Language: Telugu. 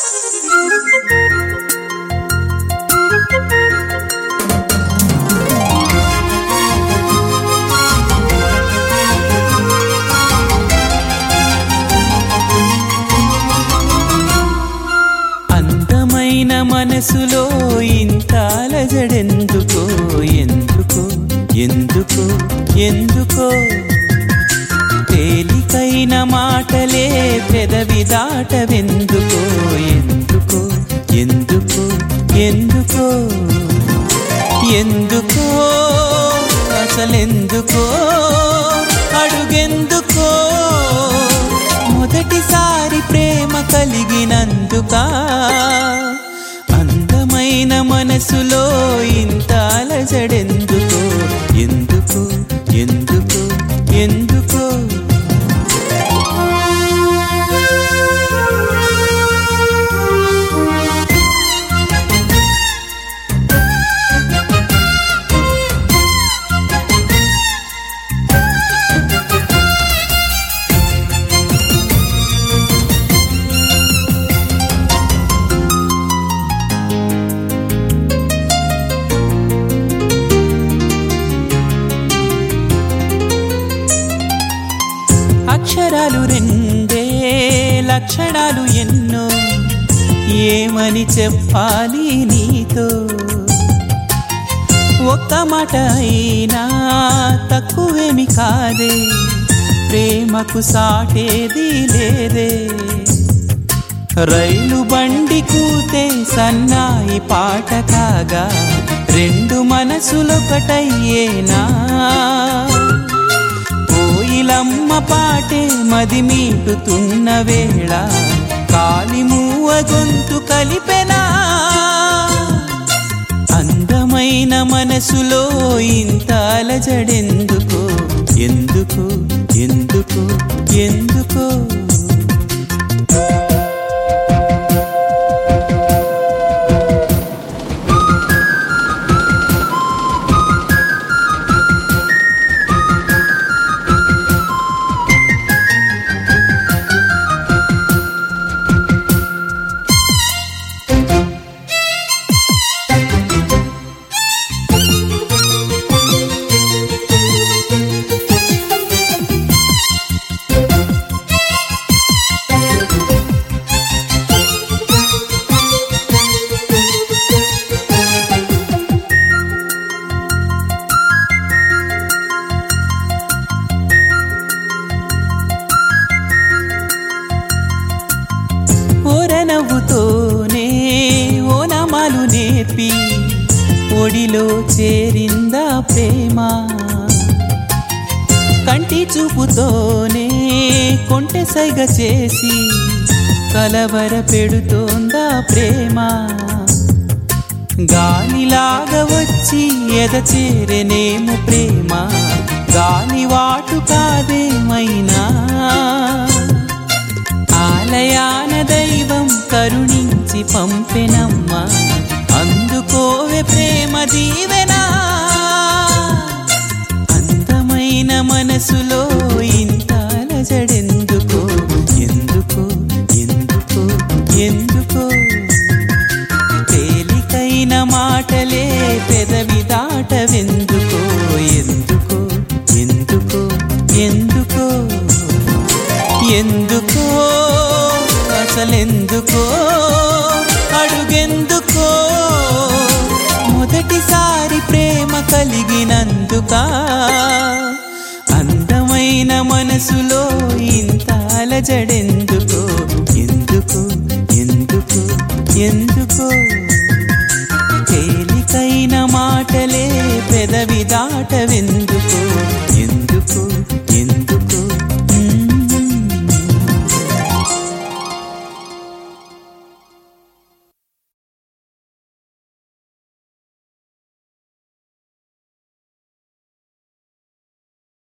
అందమైన మనసులో ఇంత అలజడెందుకో ఎందుకో ఎందుకో ఎందుకో తేలికైన మాటలే పెదవి దాటవెందుకో ఎందుకో ఎందుకో ఎందుకో ఎందుకో అసలెందుకో అడుగెందుకో మొదటిసారి ప్రేమ కలిగినందుక అందమైన మనసులో ఇంత అలజడెందుకో ఎందుకో ఎందుకో ఎందుకో అక్షరాలు రెండే లక్షణాలు ఎన్నో ఏమని చెప్పాలి నీతో ఒక్క మాట అయినా తక్కువేమి కాదే ప్రేమకు సాటేది లేదే రైలు బండి కూతే సన్నాయి పాట కాగా రెండు మనసులొకటయ్యేనా కోయిలమ్మ పాటే మది మీటుతున్న వేళ కాలి మూవ గొంతు కలిపెనా అందమైన మనసులో ఇంత అలజడెందుకో ఎందుకు ఎందుకు ఎందుకో ఓరనవ్వుతోనే ఓనమాలు నేర్పి ఒడిలో చేరిందా ప్రేమ కంటి చూపుతోనే కొంటె సైగ చేసి కలవర పెడుతోందా ప్రేమ గాలిలాగా వచ్చి ఎద చేరెనేము ప్రేమ గాలి వాటు కాదేమైనా ఆలయాన దైవం కరుణించి పంపెనమ్మా అందుకోవే ప్రేమ దీవెనా అందమైన మనసులో ఇంత అలజడెందుకో ఎందుకో ఎందుకో ఎందుకో తేలికైన మాటలే పెదవి దాటవెందుకో ఎందుకో ఎందుకో ఎందుకో ఎందుకో అసలెందుకో అడుగెందుకో మొదటిసారి ప్రేమ కలిగినందుక అందమైన మనసులో ఇంత అలజడెందుకో ఎందుకు ఎందుకు ఎందుకో తేలికైన మాటలే పెదవి దాటవెందుకో